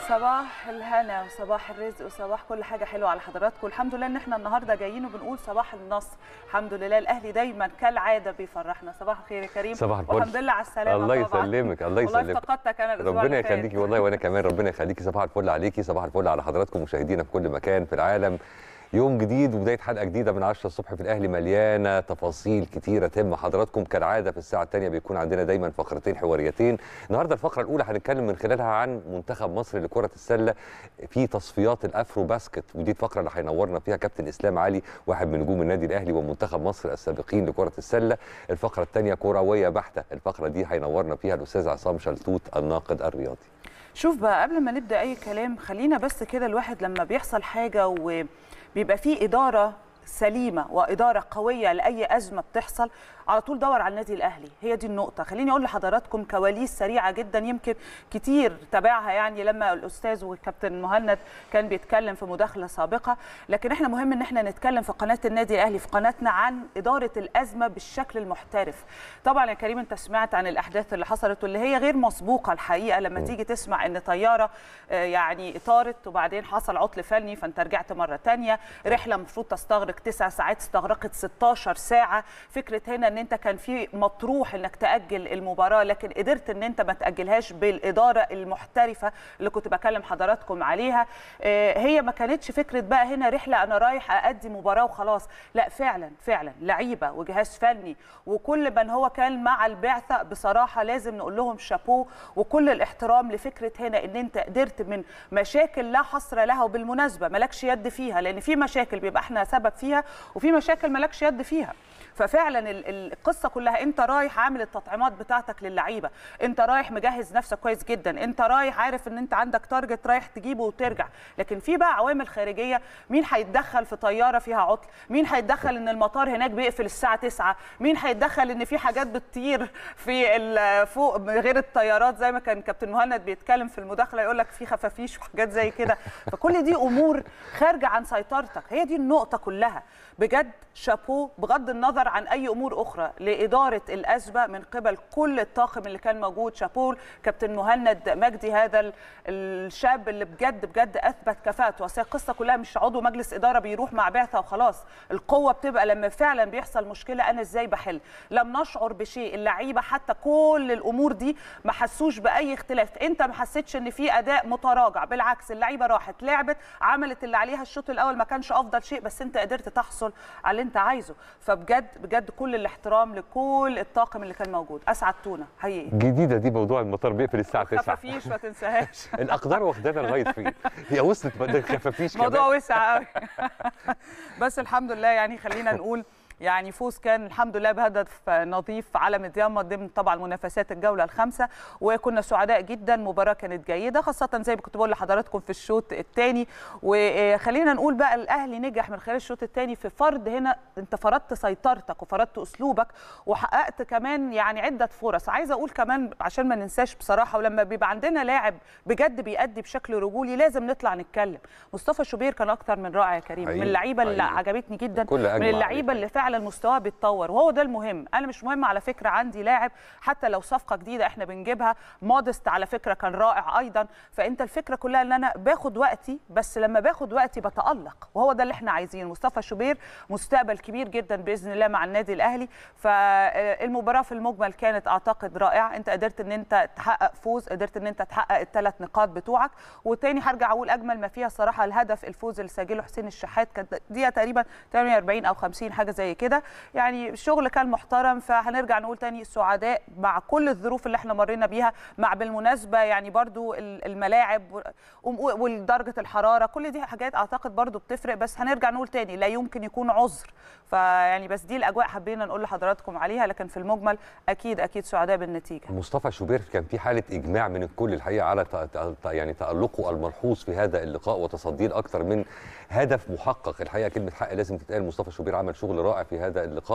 صباح الهنا وصباح الرزق وصباح كل حاجه حلوه على حضراتكم الحمد لله ان احنا النهارده جايين وبنقول صباح النصر الحمد لله الاهلي دايما كالعاده بيفرحنا صباح الخير يا كريم صباح الفل. والحمد لله على السلامه الله طبعاً. يسلمك الله والله يسلمك افتقدتك انا الاسبوع ربنا اللي فات. يخليكي والله وانا كمان ربنا يخليكي صباح الفل عليكي صباح الفل على حضراتكم مشاهدينا في كل مكان في العالم يوم جديد وبدايه حلقه جديده من 10 الصبح في الاهلي مليانه تفاصيل كتيره تهم حضراتكم كالعاده في الساعه الثانيه بيكون عندنا دايما فقرتين حواريتين النهارده الفقره الاولى هنتكلم من خلالها عن منتخب مصر لكره السله في تصفيات الافرو باسكت ودي الفقره اللي هينورنا فيها كابتن اسلام علي واحد من نجوم النادي الاهلي ومنتخب مصر السابقين لكره السله الفقره الثانيه كرويه بحته الفقره دي هينورنا فيها الاستاذ عصام شلتوت الناقد الرياضي شوف بقى قبل ما نبدا اي كلام خلينا بس كده الواحد لما بيحصل حاجه وبيبقى فيه اداره سليمه واداره قويه لاي ازمه بتحصل على طول دور على النادي الاهلي هي دي النقطه خليني اقول لحضراتكم كواليس سريعه جدا يمكن كتير تابعها يعني لما الاستاذ والكابتن مهند كان بيتكلم في مداخله سابقه لكن احنا مهم ان احنا نتكلم في قناه النادي الاهلي في قناتنا عن اداره الازمه بالشكل المحترف طبعا يا كريم انت سمعت عن الاحداث اللي حصلت واللي هي غير مسبوقه الحقيقه لما تيجي تسمع ان طياره آه، يعني طارت وبعدين حصل عطل فني فانت رجعت مره تانية رحله المفروض تستغرق تسع ساعات استغرقت 16 ساعه فكره هنا ان انت كان في مطروح انك تاجل المباراه لكن قدرت ان انت ما تاجلهاش بالاداره المحترفه اللي كنت بكلم حضراتكم عليها آه، هي ما كانتش فكره بقى هنا رحله انا رايح اادي مباراه وخلاص لا فعلا فعلا لعيبه وجهاز فني وكل من هو كان مع البعثه بصراحه لازم نقول لهم شابوه وكل الاحترام لفكره هنا ان انت قدرت من مشاكل لا حصر لها وبالمناسبه مالكش يد فيها لان في مشاكل بيبقى احنا سبب فيها وفي مشاكل مالكش يد فيها ففعلا ال- ال- القصه كلها انت رايح عامل التطعيمات بتاعتك للعيبه انت رايح مجهز نفسك كويس جدا انت رايح عارف ان انت عندك تارجت رايح تجيبه وترجع لكن في بقى عوامل خارجيه مين هيتدخل في طياره فيها عطل مين هيتدخل ان المطار هناك بيقفل الساعه 9 مين هيتدخل ان في حاجات بتطير في ال- فوق غير الطيارات زي ما كان كابتن مهند بيتكلم في المداخله يقول لك في خفافيش وحاجات زي كده فكل دي امور خارجه عن سيطرتك هي دي النقطه كلها بجد شابو بغض النظر عن اي امور اخرى لاداره الازمه من قبل كل الطاقم اللي كان موجود شابول كابتن مهند مجدي هذا ال- الشاب اللي بجد بجد اثبت كفاءته اصل القصه كلها مش عضو مجلس اداره بيروح مع بعثه وخلاص القوه بتبقى لما فعلا بيحصل مشكله انا ازاي بحل لم نشعر بشيء اللعيبه حتى كل الامور دي ما حسوش باي اختلاف انت ما حسيتش ان في اداء متراجع بالعكس اللعيبه راحت لعبت عملت اللي عليها الشوط الاول ما كانش افضل شيء بس انت قدرت تحصل على اللي انت عايزه فبجد بجد كل الاحترام لكل الطاقم اللي كان موجود اسعدتونا حقيقي جديده دي موضوع المطار بيقفل الساعه 9 خفافيش ما تنساهاش الاقدار واخدانا لغايه فين هي وصلت بدل خفافيش موضوع كمان وسع قوي بس الحمد لله يعني خلينا نقول يعني فوز كان الحمد لله بهدف نظيف على مدياما ضمن طبعا منافسات الجوله الخامسه وكنا سعداء جدا مباراه كانت جيده خاصه زي ما كنت بقول لحضراتكم في الشوط الثاني وخلينا نقول بقى الاهلي نجح من خلال الشوط الثاني في فرض هنا انت فرضت سيطرتك وفرضت اسلوبك وحققت كمان يعني عده فرص عايزه اقول كمان عشان ما ننساش بصراحه ولما بيبقى عندنا لاعب بجد بيأدي بشكل رجولي لازم نطلع نتكلم مصطفى شوبير كان اكتر من رائع يا كريم من حقيقي، اللعيبه اللي حقيقي. عجبتني جدا كل أجمع من عليه. اللعيبه اللي فعلا مستواه بيتطور وهو ده المهم انا مش مهم على فكره عندي لاعب حتى لو صفقه جديده احنا بنجيبها مودست على فكره كان رائع ايضا فانت الفكره كلها ان انا باخد وقتي بس لما باخد وقتي بتالق وهو ده اللي احنا عايزينه مصطفى شوبير مستقبل كبير جدا باذن الله مع النادي الاهلي فالمباراه في المجمل كانت اعتقد رائعه انت قدرت ان انت تحقق فوز قدرت ان انت تحقق الثلاث نقاط بتوعك وتاني هرجع اقول اجمل ما فيها الصراحه الهدف الفوز اللي سجله حسين الشحات كانت دقيقه تقريبا 48 او 50 حاجه زي كده يعني الشغل كان محترم فهنرجع نقول تاني سعداء مع كل الظروف اللي احنا مرينا بيها مع بالمناسبه يعني برضو ال- الملاعب و- ودرجه الحراره كل دي حاجات اعتقد برضو بتفرق بس هنرجع نقول تاني لا يمكن يكون عذر فيعني بس دي الاجواء حبينا نقول لحضراتكم عليها لكن في المجمل اكيد اكيد سعداء بالنتيجه مصطفى شوبير كان في حاله اجماع من الكل الحقيقه على ت- ت- ت- يعني تالقه الملحوظ في هذا اللقاء وتصديه لاكثر من هدف محقق الحقيقه كلمه حق لازم تتقال مصطفى شوبير عمل شغل رائع في هذا اللقاء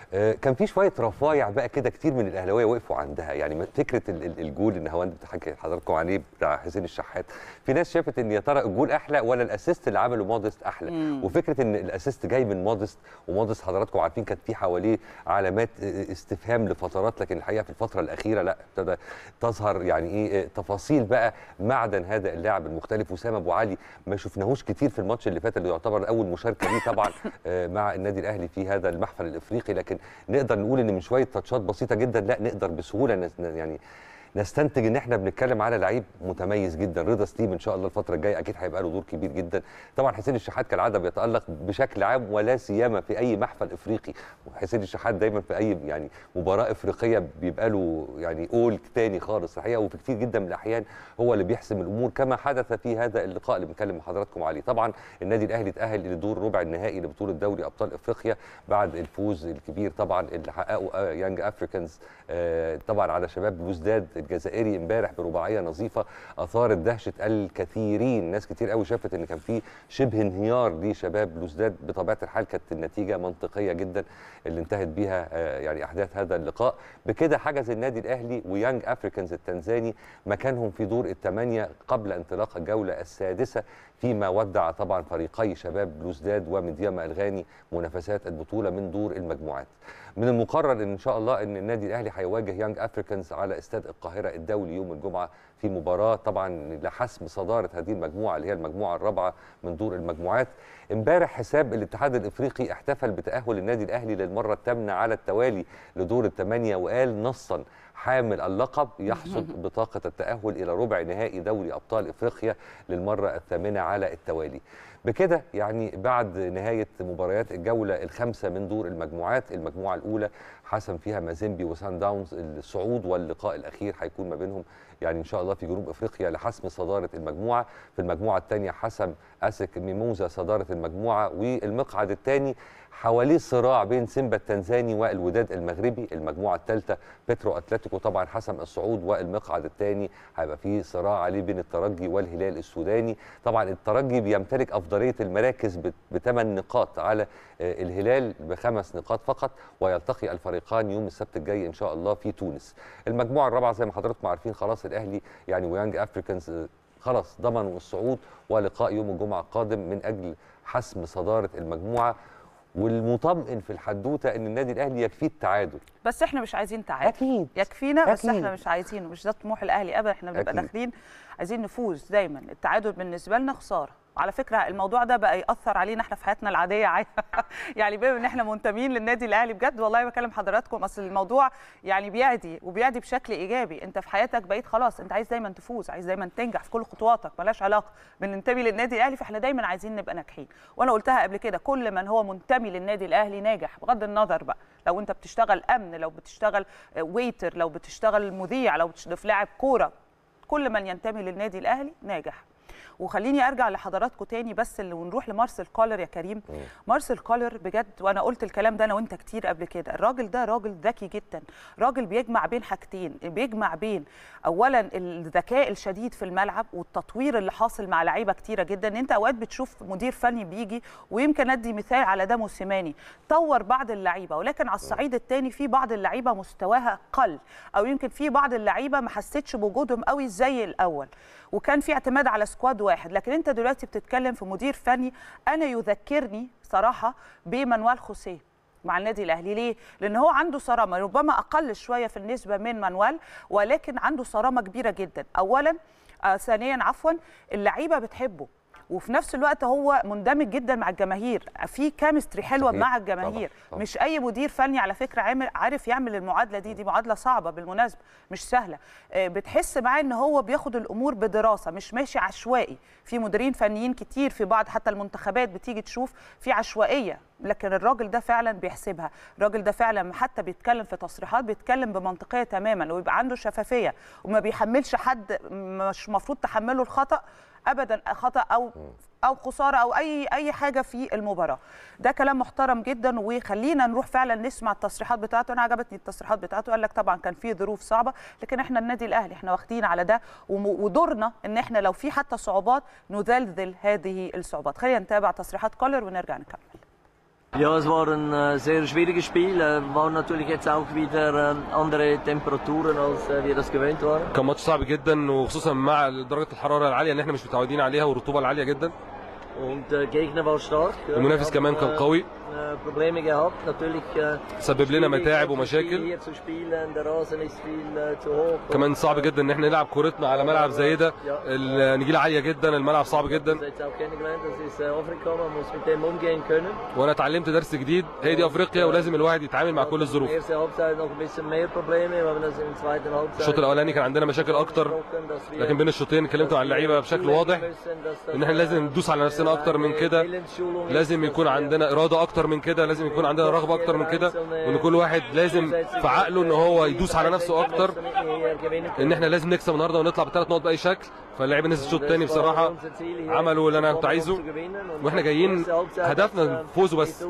آه، كان في شويه رفايع بقى كده كتير من الاهلاويه وقفوا عندها يعني م- فكره ال- ال- الجول ان هو انت بتحكي حضراتكم عليه بتاع حسين الشحات في ناس شافت ان يا ترى الجول احلى ولا الاسيست اللي عمله مودست احلى مم. وفكره ان الاسيست جاي من مودست ومودست حضراتكم عارفين كانت في حواليه علامات آه، استفهام لفترات لكن الحقيقه في الفتره الاخيره لا ابتدى تظهر يعني ايه آه، تفاصيل بقى معدن هذا اللاعب المختلف وسام ابو علي ما شفناهوش كتير في الماتش اللي فات اللي يعتبر اول مشاركه ليه طبعا آه، مع النادي الاهلي في هذا المحفل الافريقي لكن نقدر نقول ان من شويه تاتشات بسيطه جدا لا نقدر بسهوله نس- يعني نستنتج ان احنا بنتكلم على لعيب متميز جدا رضا ستيف ان شاء الله الفتره الجايه اكيد هيبقى له دور كبير جدا طبعا حسين الشحات كالعاده بيتالق بشكل عام ولا سيما في اي محفل افريقي حسين الشحات دايما في اي يعني مباراه افريقيه بيبقى له يعني قول تاني خالص الحقيقه وفي كتير جدا من الاحيان هو اللي بيحسم الامور كما حدث في هذا اللقاء اللي بنتكلم مع حضراتكم عليه طبعا النادي الاهلي تاهل الى دور ربع النهائي لبطوله دوري ابطال افريقيا بعد الفوز الكبير طبعا اللي حققه آه، يانج افريكانز آه، طبعا على شباب بلوزداد الجزائري امبارح برباعيه نظيفه اثارت دهشه الكثيرين ناس كتير قوي شافت ان كان في شبه انهيار لشباب بلوزداد بطبيعه الحال كانت النتيجه منطقيه جدا اللي انتهت بيها آه، يعني احداث هذا اللقاء بكده حجز النادي الاهلي ويانج افريكانز التنزاني مكانهم في دور الثمانيه قبل انطلاق الجوله السادسه فيما ودع طبعا فريقي شباب بلوزداد ومدياما الغاني منافسات البطوله من دور المجموعات من المقرر ان ان شاء الله ان النادي الاهلي هيواجه يانج افريكانز على استاد القاهره الدولي يوم الجمعه في مباراه طبعا لحسم صداره هذه المجموعه اللي هي المجموعه الرابعه من دور المجموعات امبارح حساب الاتحاد الافريقي احتفل بتاهل النادي الاهلي للمره الثامنه على التوالي لدور الثمانيه وقال نصا حامل اللقب يحصد بطاقة التأهل إلى ربع نهائي دوري أبطال إفريقيا للمرة الثامنة على التوالي بكده يعني بعد نهاية مباريات الجولة الخامسة من دور المجموعات المجموعة الأولى حسم فيها مازيمبي وسان داونز الصعود واللقاء الأخير هيكون ما بينهم يعني إن شاء الله في جنوب أفريقيا لحسم صدارة المجموعة في المجموعة الثانية حسم أسك ميموزا صدارة المجموعة والمقعد الثاني حواليه صراع بين سيمبا التنزاني والوداد المغربي المجموعه الثالثه بترو اتلتيكو طبعا حسم الصعود والمقعد الثاني هيبقى فيه صراع عليه بين الترجي والهلال السوداني طبعا الترجي بيمتلك افضليه المراكز بثمان نقاط على آه، الهلال بخمس نقاط فقط ويلتقي الفريقان يوم السبت الجاي ان شاء الله في تونس المجموعه الرابعه زي ما حضراتكم عارفين خلاص الاهلي يعني ويانج افريكانز آه، خلاص ضمنوا الصعود ولقاء يوم الجمعه القادم من اجل حسم صداره المجموعه والمطمئن في الحدوته ان النادي الاهلي يكفيه التعادل بس احنا مش عايزين تعادل اكيد يكفينا بس أكيد. احنا مش عايزينه مش ده طموح الاهلي ابدا احنا بنبقى أكيد. داخلين عايزين نفوز دايما التعادل بالنسبه لنا خساره على فكره الموضوع ده بقى ياثر علينا احنا في حياتنا العاديه عادي. يعني بما ان احنا منتمين للنادي الاهلي بجد والله بكلم حضراتكم اصل الموضوع يعني بيعدي وبيعدي بشكل ايجابي انت في حياتك بقيت خلاص انت عايز دايما تفوز عايز دايما تنجح في كل خطواتك ملهاش علاقه بننتمي للنادي الاهلي فاحنا دايما عايزين نبقى ناجحين وانا قلتها قبل كده كل من هو منتمي للنادي الاهلي ناجح بغض النظر بقى لو انت بتشتغل امن لو بتشتغل ويتر لو بتشتغل مذيع لو بتشتغل في لاعب كوره كل من ينتمي للنادي الاهلي ناجح وخليني ارجع لحضراتكم تاني بس اللي ونروح لمارسيل كولر يا كريم مارسيل كولر بجد وانا قلت الكلام ده انا وانت كتير قبل كده الراجل ده راجل ذكي جدا راجل بيجمع بين حاجتين بيجمع بين اولا الذكاء الشديد في الملعب والتطوير اللي حاصل مع لعيبه كتيره جدا ان انت اوقات بتشوف مدير فني بيجي ويمكن ادي مثال على ده موسيماني طور بعض اللعيبه ولكن على الصعيد الثاني في بعض اللعيبه مستواها قل او يمكن في بعض اللعيبه ما حسيتش بوجودهم قوي زي الاول وكان في اعتماد على سكواد واحد لكن انت دلوقتي بتتكلم في مدير فني انا يذكرني صراحه بمانويل خوسيه مع النادي الاهلي ليه لان هو عنده صرامه ربما اقل شويه في النسبه من مانويل ولكن عنده صرامه كبيره جدا اولا آه ثانيا عفوا اللعيبه بتحبه وفي نفس الوقت هو مندمج جدا مع الجماهير في كيمستري حلوه صحيح. مع الجماهير طبعاً، طبعاً. مش اي مدير فني على فكره عامل عارف يعمل المعادله دي دي معادله صعبه بالمناسبه مش سهله آه، بتحس معاه ان هو بياخد الامور بدراسه مش ماشي عشوائي في مديرين فنيين كتير في بعض حتى المنتخبات بتيجي تشوف في عشوائيه لكن الراجل ده فعلا بيحسبها الراجل ده فعلا حتى بيتكلم في تصريحات بيتكلم بمنطقيه تماما ويبقى عنده شفافيه وما بيحملش حد مش مفروض تحمله الخطا ابدا خطا او او خساره او اي اي حاجه في المباراه ده كلام محترم جدا وخلينا نروح فعلا نسمع التصريحات بتاعته انا عجبتني التصريحات بتاعته قال لك طبعا كان في ظروف صعبه لكن احنا النادي الاهلي احنا واخدين على ده وم- ودورنا ان احنا لو في حتى صعوبات نذلذل هذه الصعوبات خلينا نتابع تصريحات كولر ونرجع نكمل Ja, es war ein äh, sehr schwieriges Spiel. Äh, waren natürlich jetzt auch wieder äh, andere Temperaturen, als äh, wir das gewöhnt waren. كان ماتش صعب جدا وخصوصا مع درجه الحراره العاليه اللي احنا مش متعودين عليها والرطوبه العاليه جدا Und der Gegner war stark. Ja, المنافس wir كمان haben, كان äh, قوي äh, Probleme gehabt. Natürlich äh, سبب لنا schwierig, متاعب zu ومشاكل Hier zu spielen. Der Rasen ist viel äh, zu hoch. كمان Und, صعب äh, جدا ان احنا نلعب كورتنا على ملعب زي ده النجيله عاليه جدا الملعب صعب das جدا jetzt auch kennengelernt. Das ist äh, Afrika. Man muss mit dem umgehen können. وانا اتعلمت درس جديد هي دي افريقيا ولازم الواحد يتعامل مع كل الظروف Erste Halbzeit noch ein bisschen mehr Probleme. Wir haben das in der zweiten Halbzeit. الشوط الاولاني كان عندنا مشاكل اكتر angesprochen, dass wir- لكن بين الشوطين اتكلمت مع اللعيبه بشكل واضح ان احنا لازم ندوس على نفسنا اكتر من كده لازم يكون عندنا اراده اكتر من كده لازم يكون عندنا رغبه اكتر من كده وان كل واحد لازم في عقله ان هو يدوس على نفسه اكتر ان احنا لازم نكسب النهارده ونطلع بثلاث نقط باي شكل فاللعيبه نزلت الشوط الثاني بصراحه عملوا اللي انا كنت عايزه واحنا جايين هدفنا الفوز وبس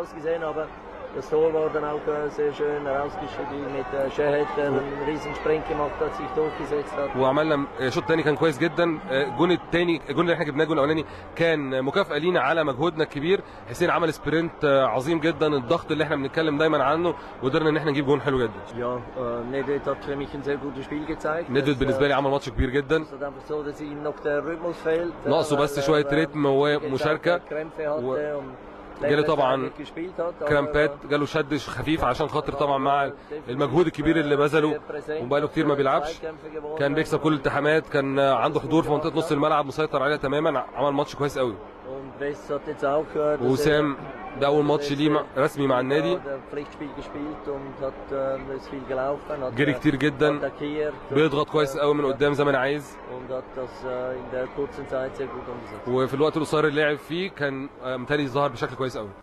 Das Tor war dann auch äh, sehr schön herausgeschrieben mit äh, Shahed, der einen riesen Sprint gemacht hat, sich durchgesetzt hat. وعملنا شوط تاني كان كويس جدا الجون التاني الجون اللي احنا جبناه الجون الاولاني كان مكافاه لينا على مجهودنا الكبير حسين عمل سبرنت عظيم جدا الضغط اللي احنا بنتكلم دايما عنه وقدرنا ان احنا نجيب جون حلو جدا Ja, äh, Nedved hat für mich ein sehr gutes Spiel gezeigt. ندفد Es, بالنسبه لي äh, عمل ماتش كبير جدا es ist einfach so, dass ihm noch der Rhythmus fehlt. äh, ناقصه بس weil er, شوية äh, رتم jetzt auch, ومشاركة. äh, Krämpfe hatte و- und جاله längere طبعا Zeit nicht gespielt hat, aber, كرامبات جاله شد خفيف عشان خاطر طبعا مع المجهود الكبير اللي بذله وبقاله كتير ما بيلعبش كان بيكسب كل الالتحامات كان عنده حضور في منطقه نص الملعب مسيطر عليها تماما عمل ماتش كويس قوي Und West hat jetzt auch, äh, dass وسام ده اول ماتش ليه مع- رسمي مع er النادي hat ein Pflichtspiel gespielt und hat äh, ist viel gelaufen, hat جري äh, كتير جدا attackiert بيضغط und, كويس äh, قوي من قدام زي ما انا عايز und hat das äh, in der kurzen Zeit sehr gut umgesetzt. وفي الوقت القصير اللي لعب فيه كان آه، متهيألي ظهر بشكل كويس قوي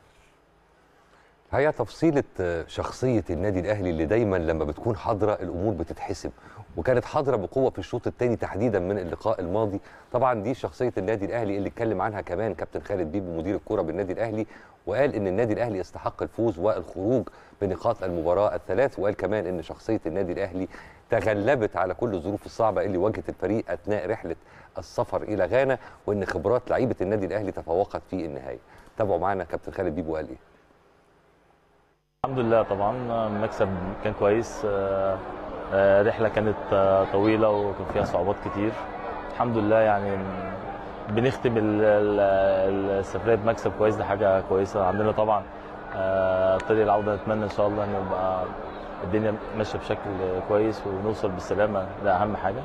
هي تفصيلة شخصية النادي الأهلي اللي دايما لما بتكون حاضرة الأمور بتتحسب وكانت حاضرة بقوة في الشوط الثاني تحديدا من اللقاء الماضي طبعا دي شخصية النادي الأهلي اللي اتكلم عنها كمان كابتن خالد بيبو مدير الكرة بالنادي الأهلي وقال إن النادي الأهلي يستحق الفوز والخروج بنقاط المباراة الثلاث وقال كمان إن شخصية النادي الأهلي تغلبت على كل الظروف الصعبة اللي واجهت الفريق أثناء رحلة السفر إلى غانا وإن خبرات لعيبة النادي الأهلي تفوقت في النهاية تابعوا معنا كابتن خالد بيبو قال إيه الحمد لله طبعا المكسب كان كويس آه، آه، رحلة كانت آه، طويلة وكان فيها صعوبات كتير الحمد لله يعني بنختم ال- ال- السفرية بمكسب كويس دي حاجة كويسة عندنا طبعا آه، طريق العودة نتمنى إن شاء الله إن يبقى الدنيا ماشية بشكل كويس ونوصل بالسلامة ده أهم حاجة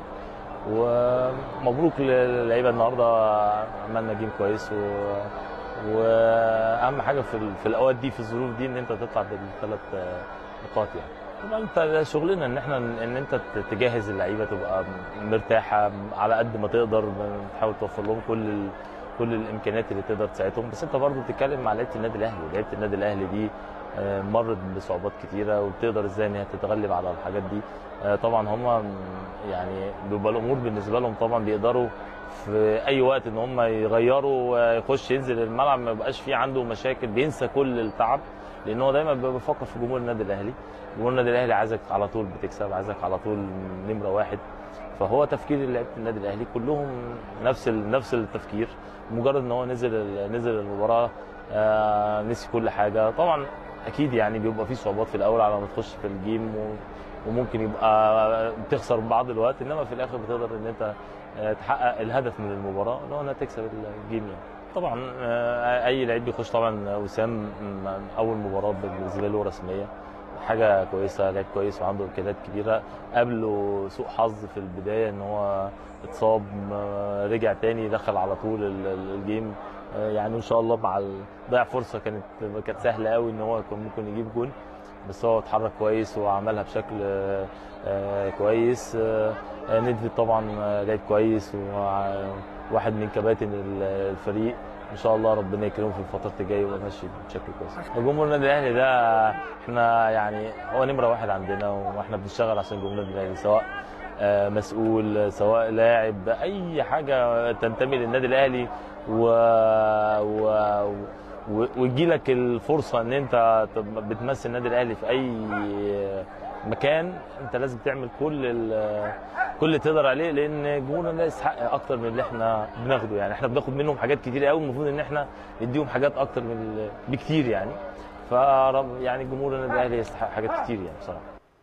ومبروك للعيبة النهاردة عملنا جيم كويس و واهم حاجه في ال- في الاوقات دي في الظروف دي ان انت تطلع بالثلاث آه، نقاط يعني طبعا انت شغلنا ان احنا ان انت ت- تجهز اللعيبه تبقى مرتاحه على قد ما تقدر تحاول توفر لهم كل ال... كل الامكانيات اللي تقدر تساعدهم بس انت برضه بتتكلم مع لعيبه النادي الاهلي لعيبه النادي الاهلي دي آه، مرت بصعوبات كتيره وبتقدر ازاي ان هي تتغلب على الحاجات دي آه، طبعا هم يعني بيبقى الامور بالنسبه لهم طبعا بيقدروا في اي وقت ان هم يغيروا آه، يخش ينزل الملعب ما يبقاش فيه عنده مشاكل بينسى كل التعب لان هو دايما بيبقى بيفكر في جمهور النادي الاهلي جمهور النادي الاهلي عايزك على طول بتكسب عايزك على طول نمره واحد فهو تفكير لعيبه النادي الاهلي كلهم نفس ال- نفس التفكير مجرد ان هو نزل ال- نزل المباراه آه نسي كل حاجه طبعا اكيد يعني بيبقى في صعوبات في الاول على ما تخش في الجيم و وممكن يبقى بتخسر بعض الوقت انما في الاخر بتقدر ان انت آه، تحقق الهدف من المباراه اللي هو انها تكسب الجيم يعني طبعا آه، اي لعيب بيخش طبعا وسام م- اول مباراه بالنسبه له رسميه حاجه كويسه لعيب كويس وعنده امكانيات كبيره قابله سوء حظ في البدايه ان هو اتصاب آه، رجع تاني دخل على طول ال- ال- الجيم آه، يعني ان شاء الله مع ال- ضيع فرصه كانت كانت سهله قوي ان هو كان ممكن يجيب جون بس هو اتحرك كويس وعملها بشكل آه، آه، كويس آه، آه، ندفد طبعا آه، لعب كويس وواحد من كباتن ال- الفريق ان شاء الله ربنا يكرمه في الفترات الجايه ويبقى ماشي بشكل كويس جمهور النادي الاهلي ده احنا يعني هو نمره واحد عندنا واحنا بنشتغل عشان جمهور النادي الاهلي سواء آه، مسؤول سواء لاعب اي حاجه تنتمي للنادي الاهلي و, و... و- ويجي لك الفرصه ان انت تبقى بتمثل النادي الاهلي في اي مكان انت لازم تعمل كل ال- كل كل اللي تقدر عليه لان جمهورنا ده يستحق اكتر من اللي احنا بناخده يعني احنا بناخد منهم حاجات كتير قوي المفروض ان احنا نديهم حاجات اكتر من ال- بكتير يعني ف يعني جمهور النادي الاهلي يستحق حاجات كتير يعني بصراحه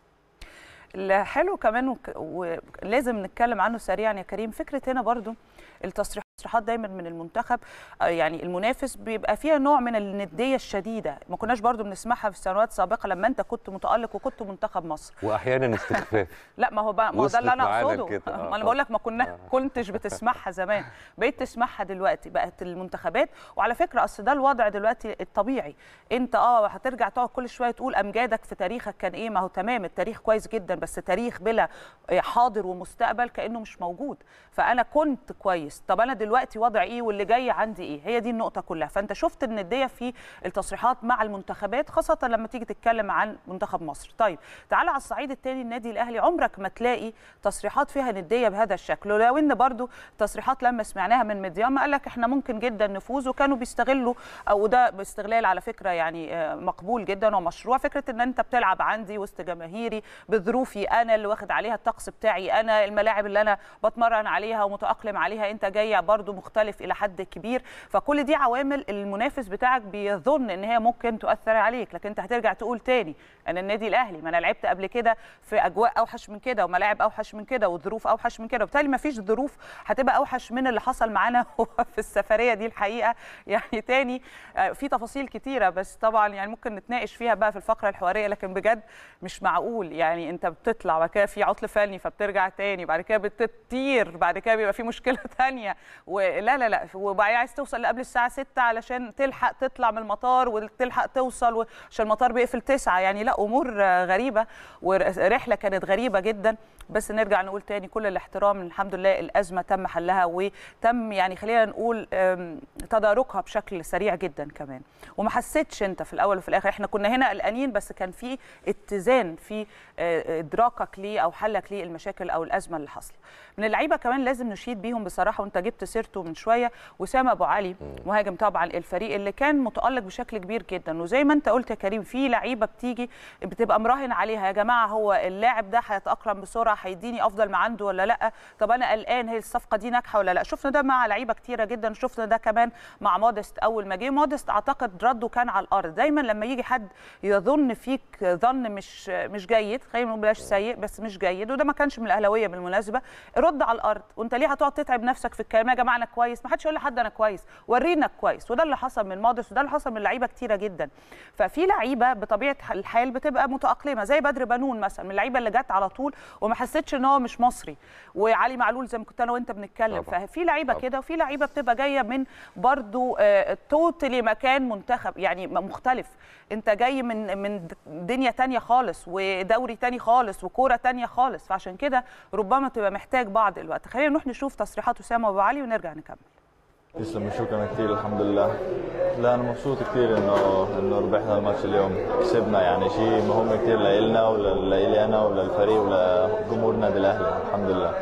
الحلو كمان وك- ولازم نتكلم عنه سريعا يا كريم فكره هنا برضو التصريحات دايما من المنتخب آه، يعني المنافس بيبقى فيها نوع من النديه الشديده ما كناش برضو بنسمعها في السنوات السابقه لما انت كنت متالق وكنت منتخب مصر واحيانا استخفاف لا ما هو بقى ما هو ده اللي وصلت انا معانا اقصده لكده. آه، ما انا بقول لك ما كنا آه. كنتش بتسمعها زمان بقيت تسمعها دلوقتي بقت المنتخبات وعلى فكره اصل ده الوضع دلوقتي الطبيعي انت اه هترجع تقعد كل شويه تقول امجادك في تاريخك كان ايه ما هو تمام التاريخ كويس جدا بس تاريخ بلا حاضر ومستقبل كانه مش موجود فانا كنت كويس طب انا دلوقتي وضع ايه واللي جاي عندي ايه هي دي النقطه كلها فانت شفت النديه في التصريحات مع المنتخبات خاصه لما تيجي تتكلم عن منتخب مصر طيب تعالى على الصعيد الثاني النادي الاهلي عمرك ما تلاقي تصريحات فيها نديه بهذا الشكل ولو ان برضو تصريحات لما سمعناها من ميديام قال لك احنا ممكن جدا نفوز وكانوا بيستغلوا او ده باستغلال على فكره يعني آه، مقبول جدا ومشروع فكره ان انت بتلعب عندي وسط جماهيري بظروفي انا اللي واخد عليها الطقس بتاعي انا الملاعب اللي انا بتمرن عليها ومتاقلم عليها انت جاي برضو مختلف الى حد كبير فكل دي عوامل المنافس بتاعك بيظن ان هي ممكن تؤثر عليك لكن انت هترجع تقول تاني انا النادي الاهلي ما انا لعبت قبل كده في اجواء اوحش من كده وملاعب اوحش من كده وظروف اوحش من كده وبالتالي ما فيش ظروف هتبقى اوحش من اللي حصل معانا هو في السفريه دي الحقيقه يعني تاني آه، في تفاصيل كتيره بس طبعا يعني ممكن نتناقش فيها بقى في الفقره الحواريه لكن بجد مش معقول يعني انت بتطلع بعد كده في عطل فني فبترجع تاني بعد كده بتطير بعد كده بيبقى في مشكله تانية ولا لا لا وبعدين عايز توصل قبل الساعه 6 علشان تلحق تطلع من المطار وتلحق توصل عشان المطار بيقفل 9 يعني لا امور آه، غريبه ورحله كانت غريبه جدا بس نرجع نقول تاني كل الاحترام الحمد لله الازمه تم حلها وتم يعني خلينا نقول آم، تداركها بشكل سريع جدا كمان وما حسيتش انت في الاول وفي الاخر احنا كنا هنا قلقانين بس كان في اتزان في آه، ادراكك ليه او حلك ليه المشاكل او الازمه اللي حاصله من اللعيبه كمان لازم نشيد بيهم بصراحه وانت جبت سيرته من شويه وسام ابو علي مهاجم طبعا الفريق اللي كان متالق بشكل كبير جدا وزي ما انت قلت يا كريم في لعيبه بتيجي بتبقى مراهن عليها يا جماعه هو اللاعب ده هيتاقلم بسرعه هيديني افضل ما عنده ولا لا طب انا قلقان هي الصفقه دي ناجحه ولا لا شفنا ده مع لعيبه كتيره جدا شفنا ده كمان مع مودست اول ما جه مودست اعتقد رده كان على الارض دايما لما يجي حد يظن فيك ظن مش مش جيد خلينا نقول بلاش سيء بس مش جيد وده ما كانش من الاهلاويه بالمناسبه رد على الارض وانت ليه هتقعد تتعب نفسك في الكلام يا جماعه انا كويس ما حدش يقول لحد انا كويس ورينا كويس وده اللي حصل من مودست وده اللي حصل من لعيبه كتيره جدا ففي لعيبه بطبيعه الحال بتبقى متاقلمه زي بدر بنون مثلا من اللعيبه اللي جت على طول وما حسيتش ان هو مش مصري وعلي معلول زي ما كنت انا وانت بنتكلم طبعاً. ففي لعيبه طبعاً. كده وفي لعيبه بتبقى جايه من برضو آه، توتالي مكان منتخب يعني م- مختلف انت جاي من من د- دنيا تانية خالص ودوري تاني خالص وكوره تانية خالص فعشان كده ربما تبقى محتاج بعض الوقت خلينا نروح نشوف تصريحات اسامه ابو علي ونرجع نكمل تسلم شكرا كثير الحمد لله لا انا مبسوط كثير انه انه ربحنا الماتش اليوم كسبنا يعني شيء مهم كثير لإلنا ولإلي انا وللفريق ولجمهور النادي الاهلي الحمد لله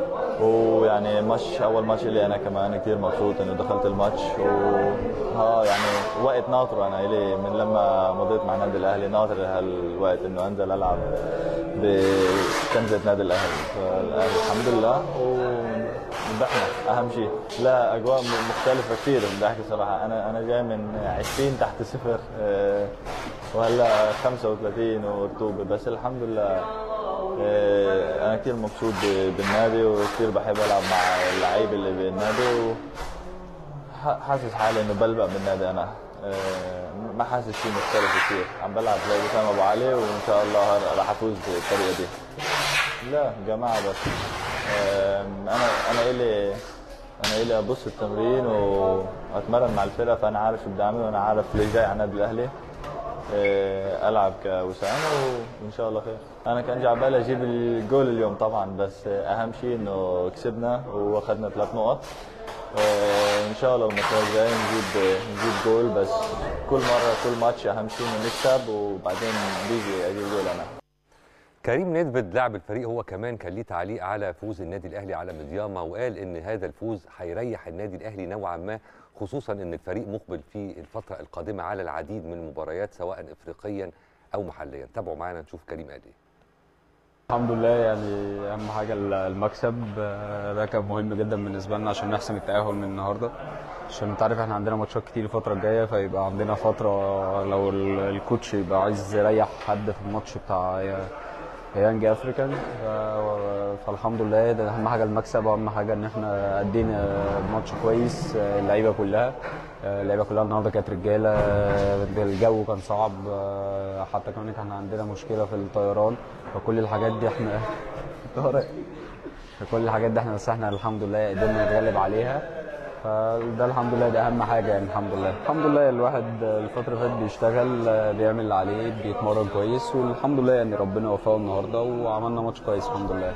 ويعني ماتش اول ماتش لي انا كمان كثير مبسوط انه دخلت الماتش وها يعني وقت ناطره انا الي من لما مضيت مع النادي الاهلي ناطر هالوقت انه انزل العب بكنزه نادي الاهلي فالآن الحمد لله وربحنا اهم شيء لا اجواء م- مختلفه كثير بدي احكي صراحه انا انا جاي من 20 تحت صفر آه، وهلا 35 ورطوبه بس الحمد لله آه، انا كثير مبسوط ب- بالنادي وكثير بحب العب مع اللعيبه اللي بالنادي و ح- حاسس حالي انه بلبق بالنادي انا آه، ما حاسس شيء مختلف كثير عم بلعب زي وسام ابو علي وان شاء الله راح افوز بالطريقه دي لا جماعه بس آم، انا انا الي انا الي ابص التمرين واتمرن مع الفرقه فانا عارف شو بدي اعمل وانا عارف ليش جاي على النادي الاهلي آه، العب كوسام وان شاء الله خير انا كان جاي على بالي اجيب الجول اليوم طبعا بس اهم شيء انه كسبنا واخذنا ثلاث نقط آه، ان شاء الله الماتش الجاي نجيب نجيب جول بس كل مره كل ماتش اهم شيء انه نكسب وبعدين بيجي اجيب جول انا كريم ندفد لاعب الفريق هو كمان كان ليه تعليق على فوز النادي الاهلي على مدياما وقال ان هذا الفوز هيريح النادي الاهلي نوعا ما خصوصا ان الفريق مقبل في الفتره القادمه على العديد من المباريات سواء افريقيا او محليا تابعوا معانا نشوف كريم قال ايه الحمد لله يعني اهم حاجه المكسب آه، ده كان مهم جدا بالنسبه لنا عشان نحسم التاهل من النهارده عشان انت عارف احنا عندنا ماتشات كتير الفتره الجايه فيبقى عندنا فتره لو ال- الكوتش يبقى عايز يريح حد في الماتش بتاع يانج افريكان ف- فالحمد لله ده اهم حاجه المكسب واهم حاجه ان احنا ادينا ماتش كويس آه، اللعيبه كلها آه، اللعيبه كلها النهارده كانت رجاله آه، الجو كان صعب آه، حتى كمان كان عندنا مشكله في الطيران فكل الحاجات دي احنا طارق فكل الحاجات دي احنا بس احنا الحمد لله قدرنا نتغلب عليها فده الحمد لله ده اهم حاجه يعني الحمد لله الحمد لله الواحد الفتره اللي فاتت بيشتغل آه، بيعمل اللي عليه بيتمرن كويس والحمد لله يعني ربنا وفقه النهارده وعملنا ماتش كويس الحمد لله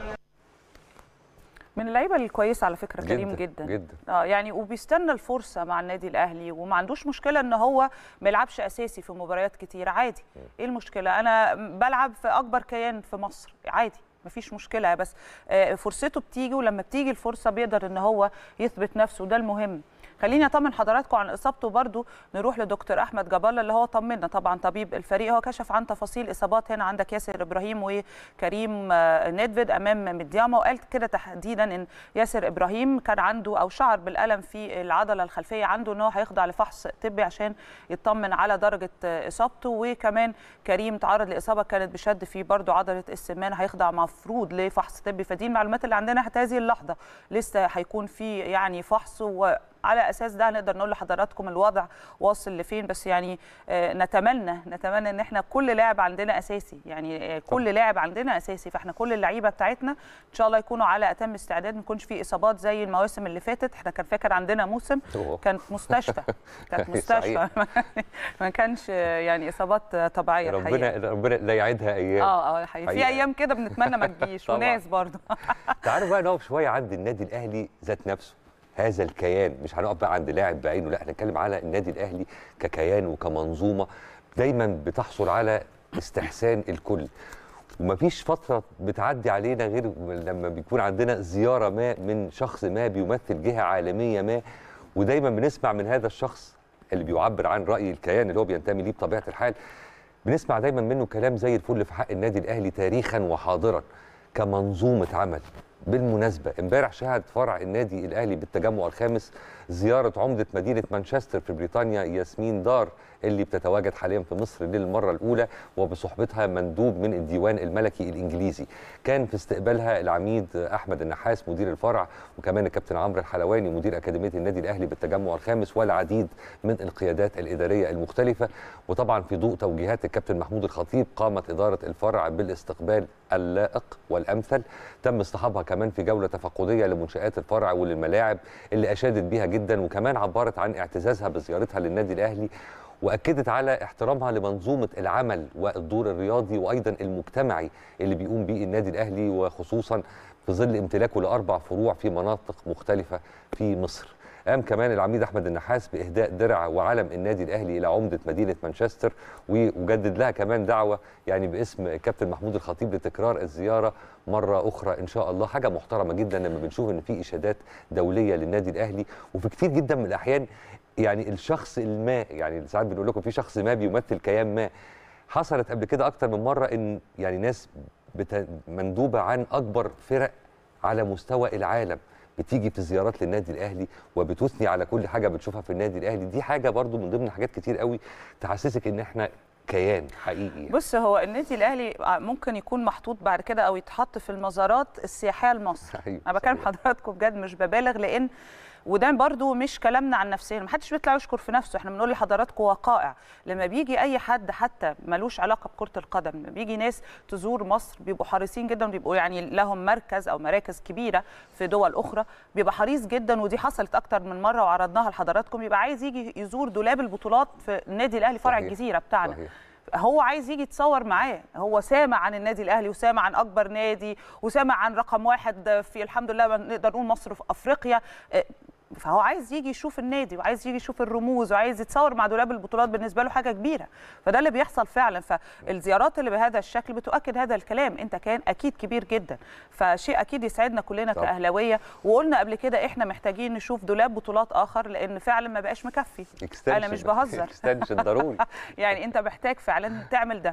من اللعيبه الكويسه على فكره كريم جدا جدا جدا اه يعني وبيستنى الفرصه مع النادي الاهلي وما عندوش مشكله ان هو ما يلعبش اساسي في مباريات كتير عادي ايه المشكله انا بلعب في اكبر كيان في مصر عادي مفيش مشكله بس آه، فرصته بتيجي ولما بتيجي الفرصه بيقدر ان هو يثبت نفسه وده المهم خليني اطمن حضراتكم عن اصابته برضو نروح لدكتور احمد جبالة اللي هو طمنا طبعا طبيب الفريق هو كشف عن تفاصيل اصابات هنا عندك ياسر ابراهيم وكريم آه، نيدفيد امام مدياما وقال كده تحديدا ان ياسر ابراهيم كان عنده او شعر بالالم في العضله الخلفيه عنده ان هو هيخضع لفحص طبي عشان يطمن على درجه آه، اصابته وكمان كريم تعرض لاصابه كانت بشد في برضو عضله السمان هيخضع مفروض لفحص طبي فدي المعلومات اللي عندنا حتى هذه اللحظه لسه هيكون في يعني فحص و على اساس ده نقدر نقول لحضراتكم الوضع واصل لفين بس يعني آه، نتمنى نتمنى ان احنا كل لاعب عندنا اساسي يعني آه، كل لاعب عندنا اساسي فاحنا كل اللعيبه بتاعتنا ان شاء الله يكونوا على اتم استعداد ما يكونش في اصابات زي المواسم اللي فاتت احنا كان فاكر عندنا موسم أوه. كانت مستشفى كانت مستشفى ما كانش آه، يعني اصابات آه، طبيعيه الحقيقه ربنا ربنا لا يعيدها ايام اه اه الحقيقه في حقيقة. ايام كده بنتمنى ما تجيش طبعاً. وناس برضه تعالوا بقى نقف شويه عند النادي الاهلي ذات نفسه هذا الكيان مش هنقف بقى عند لاعب بعينه لا هنتكلم على النادي الاهلي ككيان وكمنظومه دايما بتحصل على استحسان الكل ومفيش فتره بتعدي علينا غير لما بيكون عندنا زياره ما من شخص ما بيمثل جهه عالميه ما ودايما بنسمع من هذا الشخص اللي بيعبر عن راي الكيان اللي هو بينتمي ليه بطبيعه الحال بنسمع دايما منه كلام زي الفل في حق النادي الاهلي تاريخا وحاضرا كمنظومه عمل بالمناسبه امبارح شهد فرع النادي الاهلي بالتجمع الخامس زياره عمده مدينه مانشستر في بريطانيا ياسمين دار اللي بتتواجد حاليا في مصر للمره الاولى وبصحبتها مندوب من الديوان الملكي الانجليزي كان في استقبالها العميد احمد النحاس مدير الفرع وكمان الكابتن عمرو الحلواني مدير اكاديميه النادي الاهلي بالتجمع الخامس والعديد من القيادات الاداريه المختلفه وطبعا في ضوء توجيهات الكابتن محمود الخطيب قامت اداره الفرع بالاستقبال اللائق والامثل تم اصطحابها كمان في جوله تفقديه لمنشات الفرع وللملاعب اللي اشادت بيها جدا وكمان عبرت عن اعتزازها بزيارتها للنادي الاهلي واكدت على احترامها لمنظومه العمل والدور الرياضي وايضا المجتمعي اللي بيقوم بيه النادي الاهلي وخصوصا في ظل امتلاكه لاربع فروع في مناطق مختلفه في مصر. قام كمان العميد احمد النحاس باهداء درع وعلم النادي الاهلي الى عمده مدينه مانشستر وجدد لها كمان دعوه يعني باسم الكابتن محمود الخطيب لتكرار الزياره مره اخرى ان شاء الله حاجه محترمه جدا لما بنشوف ان في اشادات دوليه للنادي الاهلي وفي كتير جدا من الاحيان يعني الشخص الما يعني ساعات بنقول لكم في شخص ما بيمثل كيان ما حصلت قبل كده اكتر من مره ان يعني ناس بت... مندوبه عن اكبر فرق على مستوى العالم بتيجي في زيارات للنادي الاهلي وبتثني على كل حاجه بتشوفها في النادي الاهلي دي حاجه برضو من ضمن حاجات كتير قوي تحسسك ان احنا كيان حقيقي يعني. بص هو النادي الاهلي ممكن يكون محطوط بعد كده او يتحط في المزارات السياحيه لمصر أيوة، انا بكلم صحيح. حضراتكم بجد مش ببالغ لان وده برضو مش كلامنا عن نفسنا محدش بيطلع يشكر في نفسه احنا بنقول لحضراتكم وقائع لما بيجي اي حد حتى ملوش علاقه بكره القدم لما بيجي ناس تزور مصر بيبقوا حريصين جدا بيبقوا يعني لهم مركز او مراكز كبيره في دول اخرى بيبقى حريص جدا ودي حصلت اكتر من مره وعرضناها لحضراتكم يبقى عايز يجي يزور دولاب البطولات في النادي الاهلي فرع صحيح. الجزيره بتاعنا صحيح. هو عايز يجي يتصور معاه هو سامع عن النادي الاهلي وسامع عن اكبر نادي وسامع عن رقم واحد في الحمد لله نقدر نقول مصر في افريقيا آه، فهو عايز يجي يشوف النادي وعايز يجي يشوف الرموز وعايز يتصور مع دولاب البطولات بالنسبه له حاجه كبيره فده اللي بيحصل فعلا فالزيارات اللي بهذا الشكل بتؤكد هذا الكلام انت كان اكيد كبير جدا فشيء اكيد يسعدنا كلنا طبعا. كاهلاويه وقلنا قبل كده احنا محتاجين نشوف دولاب بطولات اخر لان فعلا ما بقاش مكفي انا مش بهزر اكستنشن ضروري يعني انت محتاج فعلا تعمل ده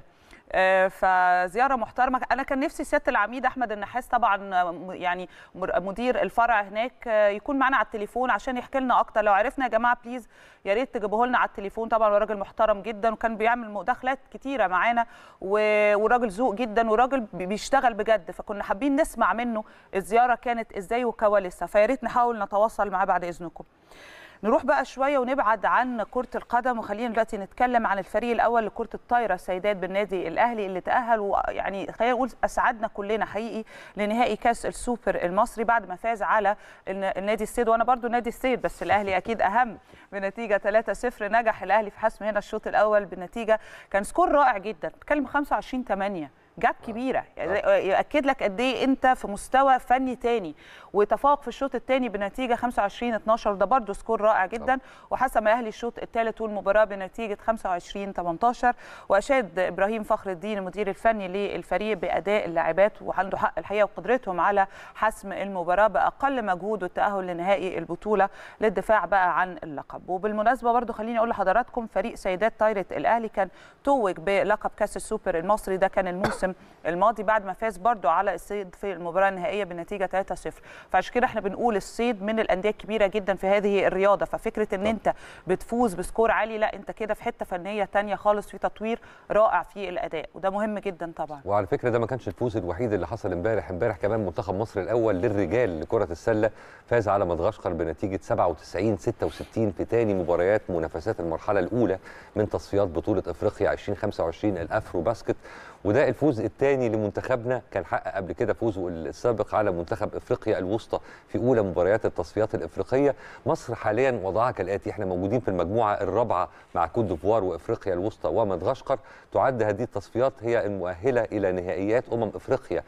آه، فزياره محترمه انا كان نفسي سياده العميد احمد النحاس طبعا آه، م- يعني مر- مدير الفرع هناك آه، يكون معنا على التليفون عشان يحكي لنا اكتر لو عرفنا يا جماعه بليز يا ريت تجيبوه لنا على التليفون طبعا هو راجل محترم جدا وكان بيعمل مداخلات كتيره معانا و- وراجل ذوق جدا وراجل بي- بيشتغل بجد فكنا حابين نسمع منه الزياره كانت ازاي وكواليسها فيا ريت نحاول نتواصل معاه بعد اذنكم نروح بقى شويه ونبعد عن كره القدم وخلينا دلوقتي نتكلم عن الفريق الاول لكره الطايره سيدات بالنادي الاهلي اللي تاهل ويعني خلينا نقول اسعدنا كلنا حقيقي لنهائي كاس السوبر المصري بعد ما فاز على الن- النادي السيد وانا برضو نادي السيد بس الاهلي اكيد اهم بنتيجه 3-0 نجح الاهلي في حسم هنا الشوط الاول بنتيجه كان سكور رائع جدا بتكلم 25 8 جاب كبيره يعني ياكد لك قد ايه انت في مستوى فني تاني وتفوق في الشوط الثاني بنتيجه 25 12 وده برده سكور رائع جدا وحسم الاهلي الشوط الثالث والمباراه بنتيجه 25 18 واشاد ابراهيم فخر الدين المدير الفني للفريق باداء اللاعبات وعنده حق الحقيقه وقدرتهم على حسم المباراه باقل مجهود والتاهل لنهائي البطوله للدفاع بقى عن اللقب وبالمناسبه برده خليني اقول لحضراتكم فريق سيدات طايره الاهلي كان توج بلقب كاس السوبر المصري ده كان الموسم الماضي بعد ما فاز برده على الصيد في المباراه النهائيه بنتيجه 3-0 فعشان كده احنا بنقول الصيد من الانديه الكبيره جدا في هذه الرياضه ففكره ان انت بتفوز بسكور عالي لا انت كده في حته فنيه تانية خالص في تطوير رائع في الاداء وده مهم جدا طبعا وعلى فكره ده ما كانش الفوز الوحيد اللي حصل امبارح امبارح كمان منتخب مصر الاول للرجال لكره السله فاز على مدغشقر بنتيجه 97 66 في ثاني مباريات منافسات المرحله الاولى من تصفيات بطوله افريقيا 2025 الافرو باسكت وده الفوز الثاني لمنتخبنا كان حقق قبل كده فوزه السابق على منتخب افريقيا الوسطى في اولى مباريات التصفيات الافريقيه مصر حاليا وضعها كالاتي احنا موجودين في المجموعه الرابعه مع كوت ديفوار وافريقيا الوسطى ومدغشقر تعد هذه التصفيات هي المؤهله الى نهائيات امم افريقيا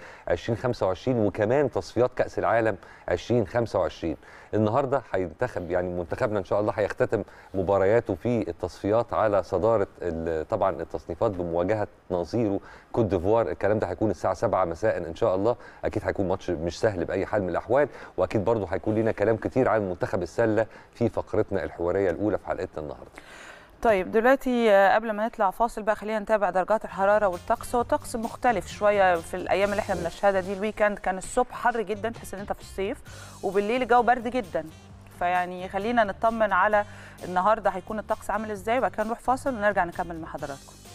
2025 وكمان تصفيات كاس العالم 2025 النهارده هينتخب يعني منتخبنا ان شاء الله هيختتم مبارياته في التصفيات على صداره ال- طبعا التصنيفات بمواجهه نظيره كوت ديفوار الكلام ده هيكون الساعه 7 مساء ان شاء الله اكيد هيكون ماتش مش سهل باي حال من الاحوال واكيد برضه هيكون لنا كلام كتير عن منتخب السله في فقرتنا الحواريه الاولى في حلقتنا النهارده طيب دلوقتي آه، قبل ما نطلع فاصل بقى خلينا نتابع درجات الحراره والطقس هو طقس مختلف شويه في الايام اللي احنا بنشهدها دي الويكند كان الصبح حر جدا تحس ان انت في الصيف وبالليل الجو برد جدا فيعني خلينا نطمن على النهارده هيكون الطقس عامل ازاي وبعد كده نروح فاصل ونرجع نكمل مع حضراتكم